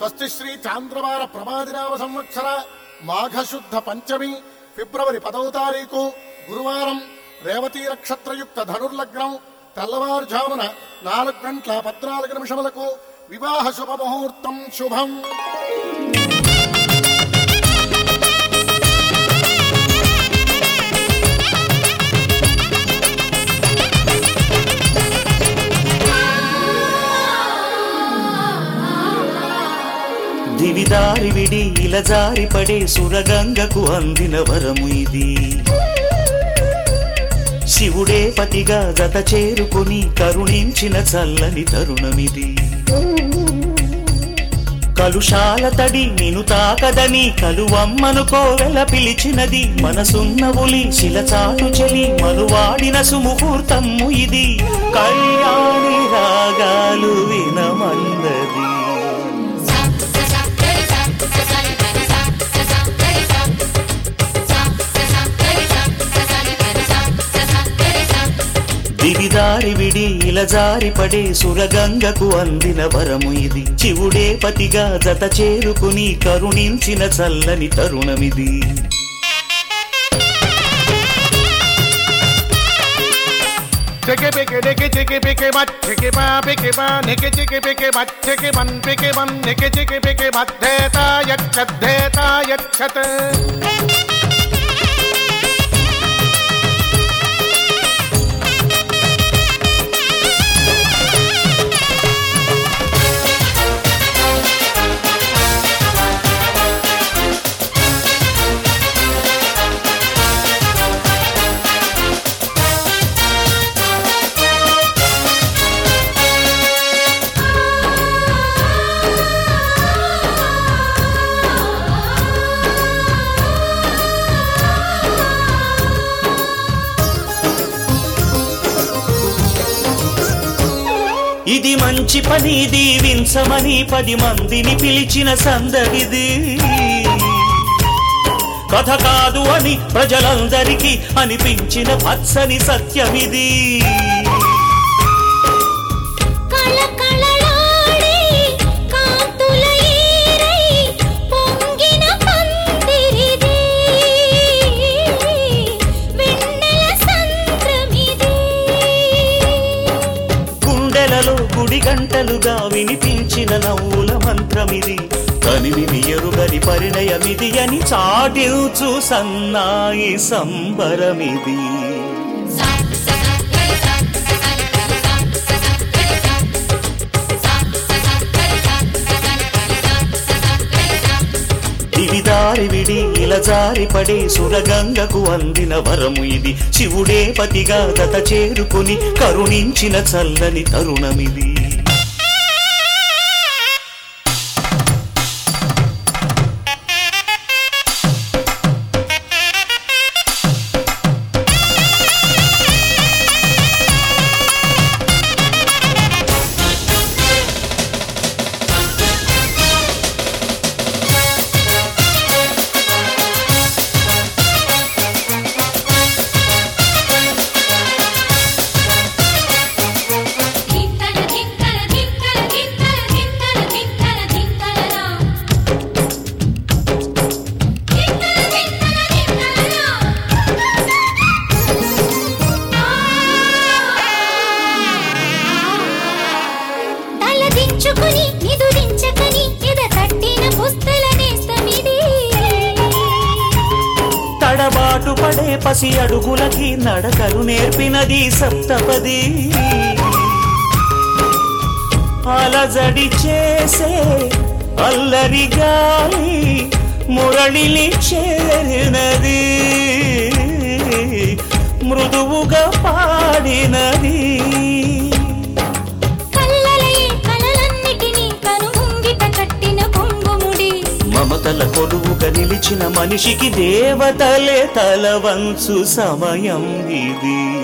స్వస్తి శ్రీ చాంద్రవార ప్రభాదిరామ సంవత్సర మాఘశుద్ధ పంచమి ఫిబ్రవరి పదవ తారీఖు గురువారం రేవతీ నక్షత్రయుక్త ధనుర్లగ్నం తెల్లవారుజామున నాలుగు గంటల పద్నాలుగు నిమిషములకు వివాహ శుభముహూర్తం శుభం దివిదారి విడి ఇలజారి పడే సురగంగకు అందిన వరము ఇది శివుడే పతిగా జత చేరుకుని కరుణించిన చల్లని తరుణమిది కలుషాల తడి నిను తాకదని కలువమ్మను కోవెల పిలిచినది మనసున్న ఉలి శిలచాటు చెలి మనువాడిన సుముహూర్తము ఇది కళ్యాణి రాగాలు వినమన్నది దివిదారి విడి ఇలజారి పడే సురగంగకు అందిన వరము ఇది శివుడే పతిగా జత చేరుకుని కరుణించిన చల్లని తరుణమిది Chicky picky nicky chicky picky butt chicky ba picky ba nicky chicky picky butt chicky bun picky bun nicky chicky picky butt dheta yachat dheta yachat ఇది మంచి పని దీవించమని పది మందిని పిలిచిన సందడిది కథ కాదు అని ప్రజలందరికీ అనిపించిన పచ్చని సత్యమిది కళకళలాడే కాంతుల ఈరై పొంగిన పందిరిది వెన్నెల సంద్రమిది గుండెలలో గుడి గంటలుగా వినిపించిన నవ్వుల మంత్రమిది కనివిని ఎరుగని పరిణయమిది అని చాటిల్చు సన్నాయి సంబరమిది దివిదారి విడి ఇలజారి పడే సురగంగకు అందిన వరము ఇది శివుడే పతిగా గత చేరుకుని కరుణించిన చల్లని తరుణమిది ధింతల ధింతల ధింతల ధింతల ధింతల ధింతల ధింతలనా ధింతల ధింతల ధింతలనా తల దించుకుని నిదురించకని ఎద తట్టిన పుస్తల నేస్తమిది తడబాటు పడే పసి అడుగులకి నడకలు నేర్పినది సప్తపది అలజడి చేసే అల్లరి గాలి మురళిని చేరినది మృదువుగా పాడినది కల్లలయే కలలన్నిటినీ కనుముంగిట కట్టిన కొంగుముడి మమతల కొలువుగా నిలిచిన మనిషికి దేవతలే తల వంచు సమయం ఇది